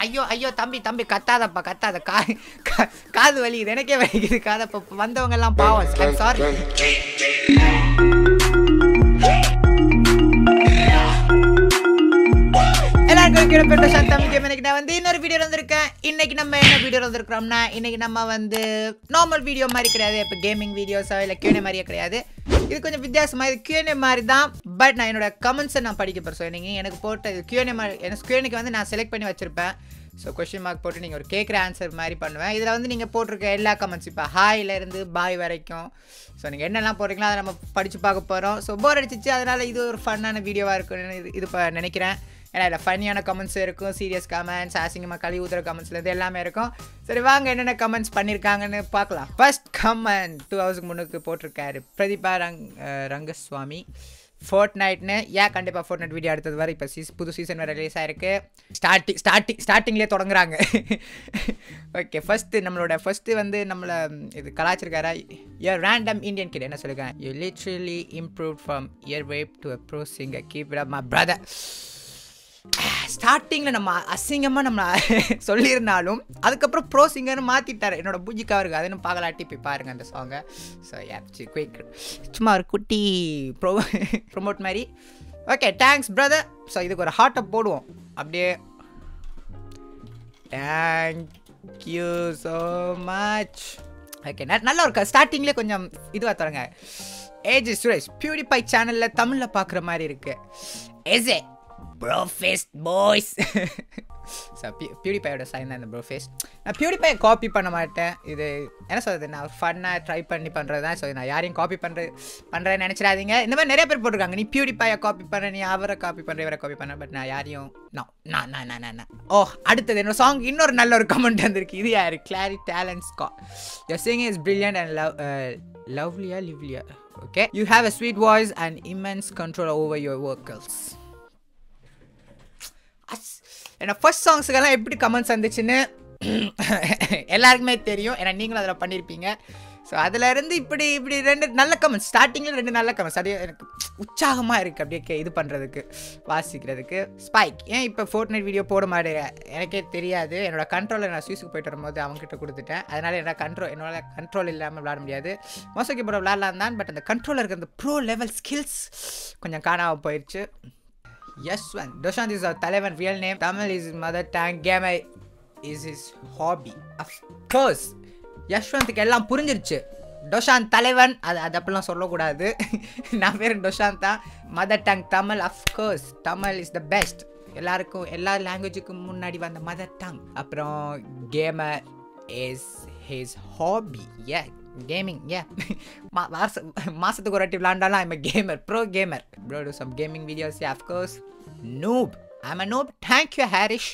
ஐயோ ஐயோ தம்பி தம்பி கத்தாதப்பா கத்தாத கா கா- காது வலிக்குது எனக்கே வலிக்குது காதப்பா வந்தவங்க எல்லாம் பாவம் சாரி எல்லாருக்கும் கிடப்பட்ட சாந்தம் கேம் இன்னைக்கு நான் வந்து இன்னொரு வீடியோ வந்திருக்கேன் இன்னைக்கு நம்ம என்ன வீடியோ வந்திருக்கிறோம்னா இன்னைக்கு நம்ம வந்து நார்மல் வீடியோ மாதிரி கிடையாது இப்போ கேமிங் வீடியோஸோ இல்லை கியூனே மாதிரியே கிடையாது இது கொஞ்சம் வித்தியாசமாக இது கியூனே மாதிரி தான் பட் நான் என்னோட கமெண்ட்ஸை நான் படிக்க போகிறேன் ஸோ நீங்கள் எனக்கு போட்ட இது கியூனே மாதிரி எனக்கு கியூனுக்கு வந்து நான் செலக்ட் பண்ணி வச்சிருப்பேன் ஸோ கொஸ்டின் மார்க் போட்டு நீங்கள் ஒரு கேட்குற ஆன்சர் மாதிரி பண்ணுவேன் இதில் வந்து நீங்கள் போட்டிருக்க எல்லா கமெண்ட்ஸ் இப்போ ஹாயிலேருந்து பாய் வரைக்கும் ஸோ நீங்கள் என்னெல்லாம் போடுறீங்களோ அதை நம்ம படித்து பார்க்க போகிறோம் ஸோ போர் அடிச்சிச்சு அதனால் இது ஒரு ஃபன்னான வீடியோவாக இருக்கும்னு இது இது இப்போ நினைக்கிறேன் ஏன்னா இதில் ஃபன்னியான கமெண்ட்ஸ் இருக்கும் சீரியஸ் கமெண்ட்ஸ் அசிங்கமாக கழுவி ஊத்துற கமெண்ட்ஸ்லேருந்து எல்லாமே இருக்கும் சரி வாங்க என்னென்ன கமெண்ட்ஸ் பண்ணியிருக்காங்கன்னு பார்க்கலாம் ஃபர்ஸ்ட் கமெண்ட் டூ ஹவர்ஸ்க்கு முன்னுக்கு போட்டிருக்காரு பிரதீபா ரங் அஹ் ரங்கசுவாமி ஃபோர்ட் நைட்னு ஏன் கண்டிப்பாக ஃபோர்ட் நைட் வீடியோ அடுத்தது வரை இப்போ சீஸ் புது சீசன் வேறு ரிலீஸ் ஆயிருக்கு ஸ்டார்டிங் ஸ்டார்டிங் ஸ்டார்டிங்லேயே தொடங்குறாங்க ஓகே ஃபஸ்ட்டு நம்மளோட ஃபஸ்ட்டு வந்து நம்மளை இது கலாச்சிருக்காரா யர் ரேண்டம் இந்தியன் கிட்ட என்ன சொல்லியிருக்கேன் you literally improve from year wave to a pro singer keep my brother ஸ்டார்டிங்கில் நம்ம அசிங்கமாக நம்ம சொல்லியிருந்தாலும் அதுக்கப்புறம் ப்ரோ சிங்கர்னு மாற்றிட்டார் என்னோட பூஜிக்கா இருக்குது அதுன்னு பார்க்கலாட்டி போய் பாருங்கள் அந்த சாங்கை ஸோ சி குயிக் சும்மா ஒரு குட்டி ப்ரோ ப்ரொமோட் மாதிரி ஓகே தேங்க்ஸ் பிரதர் ஸோ இதுக்கு ஒரு ஹார்ட்டை போடுவோம் அப்படியே தேங்க்யூ ஸோ மச் ஓகே நல்ல ஒரு ஸ்டார்டிங்லேயே கொஞ்சம் இதுவாக தரங்க ஏஜ் சுரேஷ் பியூரிஃபை சேனலில் தமிழில் பார்க்குற மாதிரி இருக்கு yes a brofist boys so பியூரிஃபையோட சைன் தான் இந்த ப்ரோஃபேஸ் நான் பியூரிஃபையை காப்பி பண்ண மாட்டேன் இது என்ன சொல்கிறது நான் ஃபன்னாக ட்ரை பண்ணி பண்ணுறது தான் ஸோ நான் யாரையும் காப்பி பண்ணுறது பண்ணுறேன்னு நினச்சிடாதீங்க இந்த மாதிரி நிறைய பேர் போட்டிருக்காங்க நீ பியூரிஃபையை காப்பி பண்ண நீ அவரை காப்பி பண்ணுற இவரை காப்பி பண்ண பட் நான் யாரையும் நான் நான் நான் நான் நான் ஓ அடுத்தது என்னோட சாங் இன்னொரு நல்ல ஒரு கமெண்ட் வந்திருக்கு இது யார் கிளாரி டேலண்ட் ஸ்கா your sing is brilliant and love லவ்லியா லிவ்லியா okay you have a sweet voice and immense control over your workers ஏன்னா ஃபர்ஸ்ட் சாங்ஸுக்கெல்லாம் எப்படி கமெண்ட்ஸ் வந்துச்சுன்னு எல்லாருக்குமே தெரியும் ஏன்னா நீங்களும் அதில் பண்ணியிருப்பீங்க ஸோ அதில் இருந்து இப்படி இப்படி ரெண்டு நல்ல கமெண்ட்ஸ் ஸ்டார்டிங்கில் ரெண்டு நல்ல கமெண்ட்ஸ் அப்படியே எனக்கு உற்சாகமாக இருக்குது அப்படியே கே- இது பண்ணுறதுக்கு வாசிக்கிறதுக்கு ஸ்பைக் ஏன் இப்போ ஃபோர்ட் நைட் வீடியோ போட மாட்டேங்க எனக்கே தெரியாது என்னோட கண்ட்ரோலில் நான் ஸ்வீஸுக்கு போயிட்டு வரும்போது அவங்ககிட்ட கொடுத்துட்டேன் அதனால் என்னோட கண்ட்ரோல் என்னோட கண்ட்ரோல் இல்லாமல் விளாட முடியாது மோசக்கி போட விளாட்லாம் தான் பட் அந்த கண்ட்ரோலில் இருக்க அந்த ப்ரோ லெவல் ஸ்கில்ஸ் கொஞ்சம் காணாமல் போயிடுச்சு Yashwant. Doshant is our Taliban real name. Tamil is his mother tongue. Gamma is his hobby. Of course. யஷ்வந்த்க்கு எல்லாம் புரிஞ்சிருச்சு டொஷாந்த் தலைவன் அது அது அப்படிலாம் சொல்லக்கூடாது நான் பேர் டொஷாந்த் தான் mother tongue Tamil of course Tamil is the best எல்லாருக்கும் எல்லா லாங்குவேஜுக்கும் முன்னாடி வந்த மதர் டங் அப்புறம் gamer is his hobby a gaming a மாச மாசத்துக்கு ஒரு வாட்டி விளாண்டாலும் I'm gamer bro gamer bro do some gaming videos of course noob I'm a noob thank you Harish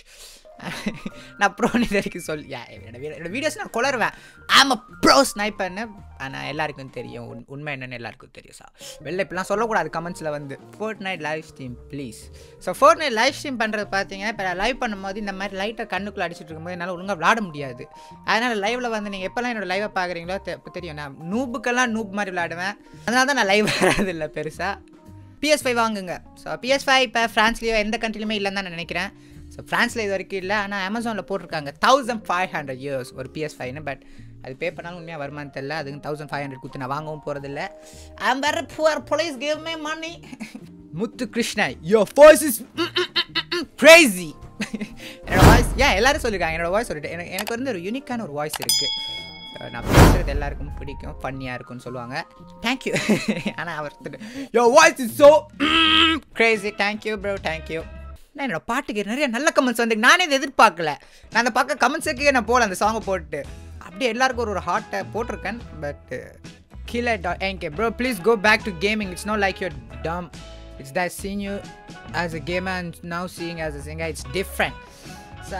நான் ப்ரோ இது வரைக்கும் சொல் யா, என்னோட வீ- என்னோட வீடியோஸ் நான் குளருவேன் ஆம் ப்ரோ ஸ்னைப்பர்னு ஆனால் எல்லாருக்கும் தெரியும் உண்- உண்மை என்னன்னு எல்லாருக்கும் தெரியும் சார் வெளில இப்படிலாம் சொல்லக்கூடாது கமெண்ட்ஸில் வந்து Fortnite live stream please so Fortnite live stream பண்ணுறது பார்த்தீங்கன்னா இப்போ லைவ் பண்ணும்போது இந்த மாதிரி லைட்டை கண்ணுக்குள்ளே அடிச்சிட்டு இருக்கும்போது என்னால் ஒழுங்காக விளாட முடியாது அதனால் லைவில் வந்து நீங்கள் எப்போல்லாம் என்னோட லைவை பார்க்குறீங்களோ தெ- இப்ப தெரியும் நான் நூபுக்கெல்லாம் நூப் மாதிரி விளாடுவேன் அதனால தான் நான் லைவ் வராதில்லை பெருசாக பிஎஸ் ஃபைவ் வாங்குங்க ஸோ பிஎஸ் ஃபைவ் இப்போ ஃப்ரான்ஸ்லேயோ எந்த கண்ட்ரிலுமே இல்லைன்னு தான் நான் நினைக்கிறேன் ஸோ ஃப்ரான்ஸில் இது வரைக்கும் இல்லை ஆனால் அமேசானில் போட்டிருக்காங்க தௌசண்ட் ஃபைவ் ஹண்ட்ரட் இயர்ஸ் ஒரு பிஎஸ் ஃபைவ்னு பட் அது பே பண்ணாலும் உண்மையாக வருமானு தெரியல அதுக்கு தௌசண்ட் ஃபைவ் ஹண்ட்ரட் கொடுத்து நான் வாங்கவும் போகிறதில்ல ஐம் வேற poor police give me money Muthu Krishna yo voice is crazy என்னோட வாய்ஸ் ஏன் எல்லாரும் சொல்லியிருக்காங்க என்னோட வாய்ஸ் சொல்லிட்டு எனக்கு எனக்கு வந்து ஒரு யூனிக்கான ஒரு வாய்ஸ் இருக்குது நான் பேசுறது எல்லாருக்கும் பிடிக்கும் ஃபன்னியாக இருக்கும்னு சொல்லுவாங்க தேங்க்யூ ஆனால் அவர் yo voice is so crazy thank you bro thank you நான் என்னோட பாட்டுக்கு நிறைய நல்ல கமெண்ட்ஸ் வந்து நானே இதை எதிர்பார்க்கல நான் அந்த பக்கம் கமெண்ட்ஸுக்கே நான் போகல அந்த சாங்கை போட்டு அப்படியே எல்லாருக்கும் ஒரு ஒரு ஹார்ட்டை போட்டிருக்கேன் பட் கீழே NK bro please go back to gaming it's no like your dumb it's that seeing you as a gamer and now seeing as a singer it's different so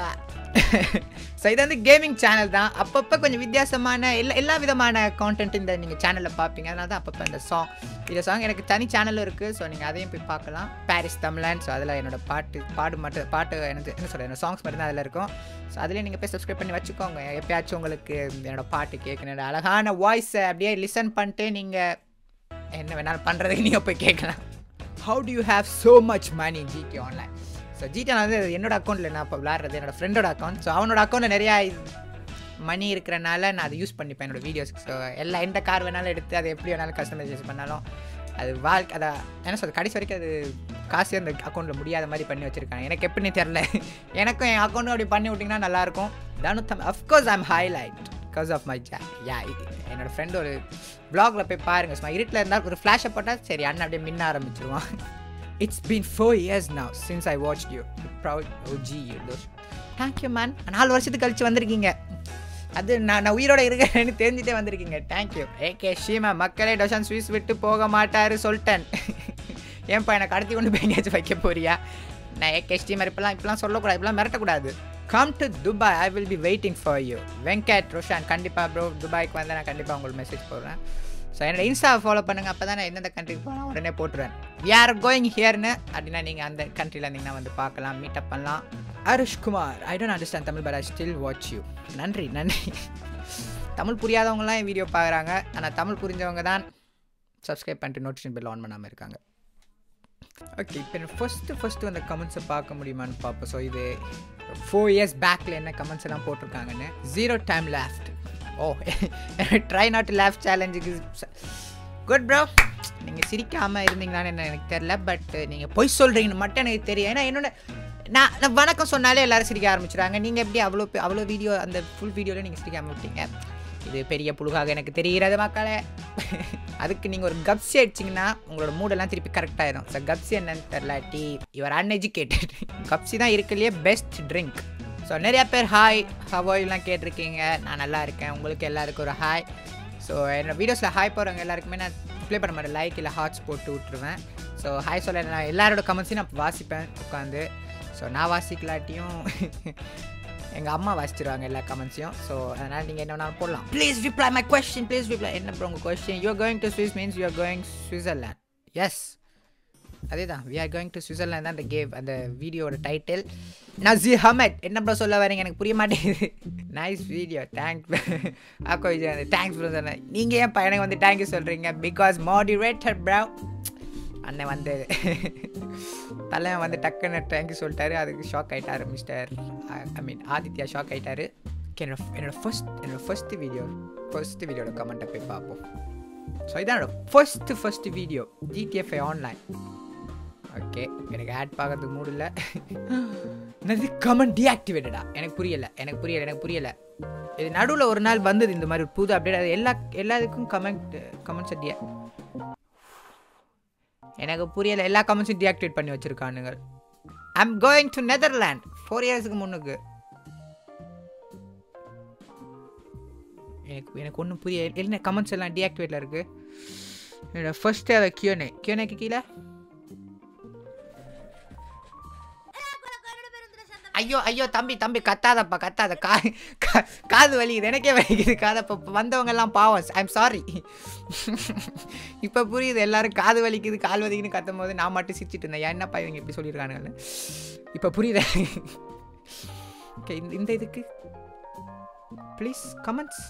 so இது வந்து கேமிங் சேனல் தான் அப்பப்போ கொஞ்சம் வித்தியாசமான எல்லா எல்லா விதமான content இந்த நீங்கள் சேனலில் பார்ப்பீங்க அதனால தான் அப்பப்போ இந்த சாங் இந்த சாங் எனக்கு தனி சேனலும் இருக்குது ஸோ நீங்கள் அதையும் போய் பார்க்கலாம் பாரிஸ் தமிழன் ஸோ அதில் என்னோட பாட்டு பாடு மட்டும் பாட்டு எனக்கு என்ன சொல்கிறது என்னோட சாங்ஸ் மட்டும் தான் அதில் இருக்கும் ஸோ அதுலேயும் நீங்கள் போய் சப்ஸ்கிரைப் பண்ணி வச்சுக்கோங்க எப்பயாச்சும் உங்களுக்கு என்னோட பாட்டு கேட்கணும் என்னோட அழகான வாய்ஸை அப்படியே லிசன் பண்ணிட்டு நீங்கள் என்ன வேணாலும் பண்ணுறதுக்கு நீங்கள் போய் கேட்கலாம் how do you have so much money GT online so GTN வந்து என்னோட அக்கௌண்ட்டில் நான் இப்போ விளாட்றது என்னோட ஃப்ரெண்டோட அக்கௌண்ட் ஸோ அவனோட அக்கௌண்ட்டில் நிறையா மணி இருக்கிறனால நான் அதை யூஸ் பண்ணிப்பேன் என்னோட வீடியோஸ்க்கு ஸோ எல்லா எந்த கார் வேணாலும் எடுத்து அதை எப்படி வேணாலும் கஸ்டமைசேஷன் பண்ணாலும் அது வாழ்க்கை அதை என்ன சொல்றது கடைசி வரைக்கும் அது காசு அந்த அக்கௌண்ட்டில் முடியாத மாதிரி பண்ணி வச்சுருக்காங்க எனக்கு எப்படின்னு தெரில எனக்கும் என் அக்கௌண்ட்டும் அப்படி பண்ணி விட்டிங்கன்னா நல்லாயிருக்கும் தனுத்தம் of course I'm highlight because of my ஜா யா என்னோட ஃப்ரெண்ட் ஒரு ப்ளாகில் போய் பாருங்கள் சும்மா இருட்டில் இருந்தால் ஒரு ஃப்ளாஷை போட்டால் சரி அண்ணன் அப்படியே மின்ன ஆரம்பிச்சிருவான் it's been four years now since I watch you proud o G you those thank you man நாலு வருஷத்துக்கு கழிச்சு வந்திருக்கீங்க அது நான் நான் உயிரோட இருக்கேன்னு தெரிஞ்சுட்டே வந்திருக்கீங்க தேங்க்யூ ஏகே ஷீமா மக்களே டொஷன் ஸ்வீஸ் விட்டு போக மாட்டாரு சொல்லிட்டேன் ஏன்பா என்னை கடத்தி கொண்டு போய் எங்கேயாச்சும் வைக்க போறியா நான் ஏகே ஸ்டீமர் இப்பெல்லாம் இப்பெல்லாம் சொல்லக்கூடாது இப்பெல்லாம் மிரட்டக்கூடாது come to Dubai I will be waiting for you Venkat Roshan கண்டிப்பாக ப்ரோ துபாய்க்கு வந்து நான் கண்டிப்பாக உங்களுக்கு மெசேஜ் போடுறேன் ஸோ என்னோட இன்ஸ்டாவை ஃபாலோ பண்ணுங்கள் அப்போ தான் நான் எந்தெந்த கண்ட்ரிக்கு போனால் உடனே போட்டுருவேன் வி ஆர் கோயிங் ஹியர்னு அப்படின்னா நீங்கள் அந்த கண்ட்ரியில் இருந்தீங்கன்னா வந்து பார்க்கலாம் மீட்டப் பண்ணலாம் Arush Kumar I don't understand Tamil but I still watch you நன்றி நன்றி தமிழ் புரியாதவங்களாம் என் வீடியோ பார்க்குறாங்க ஆனால் தமிழ் புரிஞ்சவங்க தான் சப்ஸ்கிரைப் பண்ணிட்டு நோட்டிஃபிகேஷன் பில் ஆன் பண்ணாமல் இருக்காங்க ஓகே இப்போ ஃபஸ்ட்டு ஃபஸ்ட்டு அந்த கமெண்ட்ஸை பார்க்க முடியுமான்னு பார்ப்போம் ஸோ இது ஃபோர் இயர்ஸ் பேக்கில் என்ன கமெண்ட்ஸ் எல்லாம் போட்டிருக்காங்கன்னு zero time left oh try not laugh சேலஞ்சுக்கு குட் ப்ரோ நீங்கள் சிரிக்காமல் இருந்தீங்களான்னு என்ன எனக்கு தெரில பட் நீங்கள் பொய் சொல்கிறீங்கன்னு மட்டும் எனக்கு தெரியும் ஏன்னா என்னோட நான் நான் வணக்கம் சொன்னாலே எல்லாரும் சிரிக்க ஆரம்பிச்சிடுறாங்க நீங்கள் எப்படி அவ்வளோ பெ- அவ்வளோ வீடியோ அந்த ஃபுல் வீடியோவில் நீங்கள் சிரிக்காமல் விட்டீங்க இது பெரிய புழுகாக எனக்கு தெரிகிறது மக்களே அதுக்கு நீங்கள் ஒரு கப்ஸி அடிச்சிங்கன்னா உங்களோட மூடெல்லாம் திருப்பி கரெக்டாயிரும் ஸோ கப்ஸி என்னன்னு தெரிலாட்டி யுவர் அன்எஜுகேட்டட் கப்ஸி தான் இருக்குல்லையே பெஸ்ட் ட்ரிங்க் ஸோ நிறைய பேர் ஹாய் ஹவாய்லாம் கேட்டிருக்கீங்க நான் நல்லா இருக்கேன் உங்களுக்கு எல்லாருக்கும் ஒரு ஹாய் ஸோ என்னோட வீடியோஸில் ஹாய் போகிறவங்க எல்லாருக்குமே நான் ப்ளே பண்ண மாட்டேன் லைக் இல்லை ஹார்ட்ஸ் போட்டு விட்டுருவேன் ஸோ ஹாய் சொல்ல நான் எல்லாரோட கமெண்ட்ஸையும் நான் வாசிப்பேன் உட்காந்து ஸோ நான் வாசிக்கலாட்டியும் எங்கள் அம்மா வாசிச்சிருவாங்க எல்லா கமெண்ட்ஸையும் ஸோ அதனால் நீங்கள் என்ன வேணாலும் போடலாம் please reply my question please reply என்ன ப்ரோ உங்கள் question you're going to Swiss means you're going Switzerland yes அதே தான் we are going to Switzerland தான் அந்த கேவ் அந்த வீடியோட டைட்டில் நசி ஹமட் என்ன ப்ரோ சொல்ல வரீங்க எனக்கு புரிய மாட்டேங்குது நைஸ் வீடியோ தேங்க்ஸ் ஆக்கோ விஜய் தேங்க்ஸ் ப்ரோ சொன்னேன் நீங்கள் ஏன் பையனுக்கு வந்து தேங்க்யூ சொல்கிறீங்க பிகாஸ் மோடிவேட்டட் ப்ரோ அண்ணன் வந்து தலைவன் வந்து டக்குன்னு தேங்க்யூ சொல்லிட்டாரு அதுக்கு ஷாக் ஆயிட்டாரு mister I mean Aditya shock ஆயிட்டாரு Okay, என்னோட என்னோட ஃபர்ஸ்ட் என்னோட ஃபர்ஸ்ட் வீடியோ ஃபர்ஸ்ட் வீடியோட கமெண்ட்டை போய் பார்ப்போம் ஸோ இதான் என்னோட first first video GTFI online okay எனக்கு ஆட் பார்க்கறதுக்கு மூடு இல்லை என்னது கமெண்ட் டீஆக்டிவேட்டடா எனக்கு புரியல எனக்கு புரியல எனக்கு புரியல இது நடுவில் ஒரு நாள் வந்தது இந்த மாதிரி ஒரு புது அப்டேட் அது எல்லா எல்லாத்துக்கும் கமெண்ட் கமெண்ட்ஸை டியா எனக்கு புரியல எல்லா கமெண்ட்ஸும் டீஆக்டிவேட் பண்ணி வச்சிருக்கானுங்க I'm going to Netherland four இயர்ஸுக்கு முன்னுக்கு எனக்கு எனக்கு ஒன்றும் புரிய என்ன கமெண்ட்ஸ் எல்லாம் டீஆக்டிவேட்டில் இருக்கு என்னோட ஃபர்ஸ்ட் அதை கியோனே கியோனேக்கு கீழே ஐயோ ஐயோ தம்பி தம்பி கத்தாதப்பா கத்தாத கா கா- காது வலிக்குது எனக்கே வலிக்குது காதப்பா வந்தவங்க எல்லாம் பாவம் ஐம் சாரி இப்போ புரியுது எல்லாரும் காது வலிக்குது கால் வலிக்குதுன்னு கத்தும் போது நான் மட்டும் சிரிச்சிட்டு இருந்தேன் ஏன் என்னப்பா இவங்க இப்படி சொல்லியிருக்கானுங்கன்னு இப்போ புரியுது ஓகே இந்த இந்த இதுக்கு ப்ளீஸ் கமெண்ட்ஸ்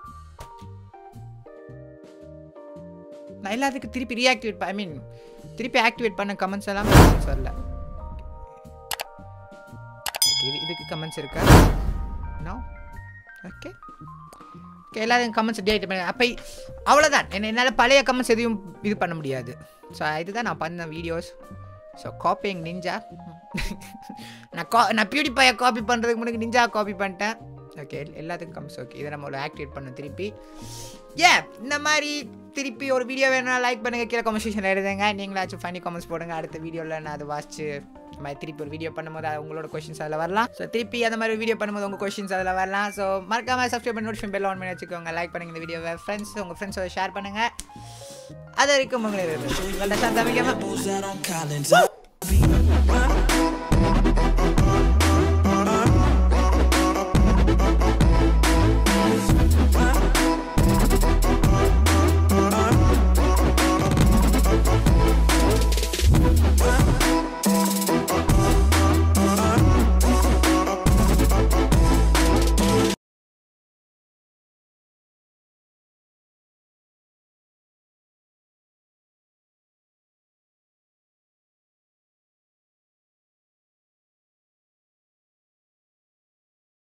நான் எல்லாத்துக்கும் திருப்பி ரீஆக்டிவேட் ஐ மீன் திருப்பி ஆக்டிவேட் பண்ண கமெண்ட்ஸ் எல்லாம் comments வரல Okay, இது இதுக்கு கமெண்ட்ஸ் இருக்கா நோ ஓகே ஓகே எல்லாரும் கமெண்ட்ஸ் டேட் பண்ணி அப்போ அவ்வளோதான் என்ன என்னால் பழைய கமெண்ட்ஸ் எதையும் இது பண்ண முடியாது ஸோ இதுதான் நான் பண்ண வீடியோஸ் ஸோ காப்பிங் நிஞ்சா நான் கா நான் பியூடிஃபையை காப்பி பண்ணுறதுக்கு முன்னாடி நிஞ்சா காப்பி பண்ணிட்டேன் ஓகே எல்லாத்துக்கும் கமெண்ட்ஸ் ஓகே இதை நம்ம ஆக்டிவேட் பண்ண திருப்பி ஏ இந்த மாதிரி திருப்பி ஒரு வீடியோ வேணும்னா லைக் பண்ணுங்கள் கீழே கமெண்ட் செக்ஷனில் எழுதுங்க நீங்களாச்சும் ஃபனி கமெண்ட்ஸ் போடுங்க அடுத்த வீடியோவில் நான் அதை வாசிச்சு இந்த மாதிரி திருப்பி ஒரு வீடியோ பண்ணும்போது அது உங்களோட கொஷின்ஸ் அதில் வரலாம் ஸோ திருப்பி அந்த மாதிரி வீடியோ பண்ணும்போது உங்கள் கொஷின்ஸ் அதில் வரலாம் ஸோ மறக்காம சப்ஸ்கிரைப் பண்ணி நோட்டிஃபிகேஷன் பெல் ஆன் பண்ணி வச்சுக்கோங்க லைக் பண்ணுங்க இந்த வீடியோவை ஃப்ரெண்ட்ஸ் உங்கள் ஃப்ரெண்ட்ஸோட ஷேர் பண்ணுங்கள் அது வரைக்கும் உங்களை Tamil Bulls out on Collins.